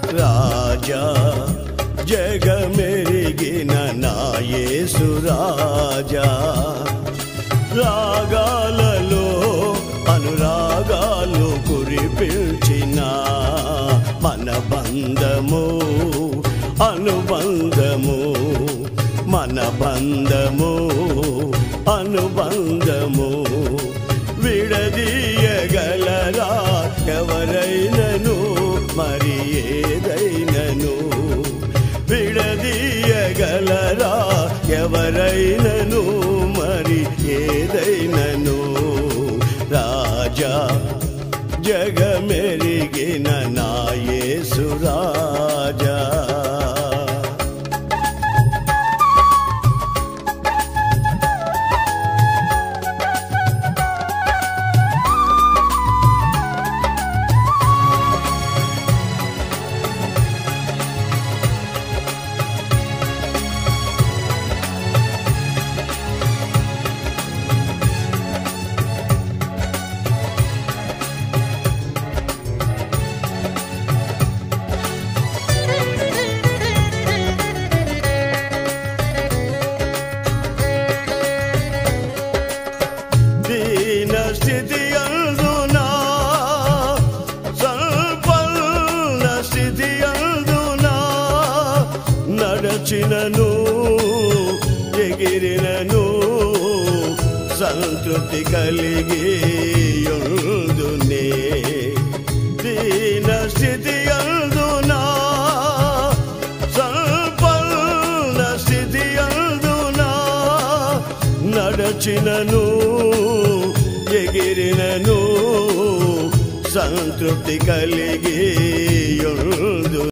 రాజా జగమెరిగిన నాయేసు రాజా రాగాలలో అనురాగాలు కురిపించిన మన బంధము అనుబంధము మన బంధము అనుబంధము విడదీయగలరా ఎవరైనను మరి ఏదైనను విడదీయగలరా ఎవరైనను మరి ఏదైనను రాజా జగమెరిగిన నాయేసు రాజా దీన స్థితి అందునా సంపన్న స్థితి అందునా నడచినను ఎగిరినను సంతృప్తి కలిగి యుందునే దీన స్థితి అందునా సంపన్న స్థితి అందునా నడచినను ఎగిరినను సంతృప్తి కలిగి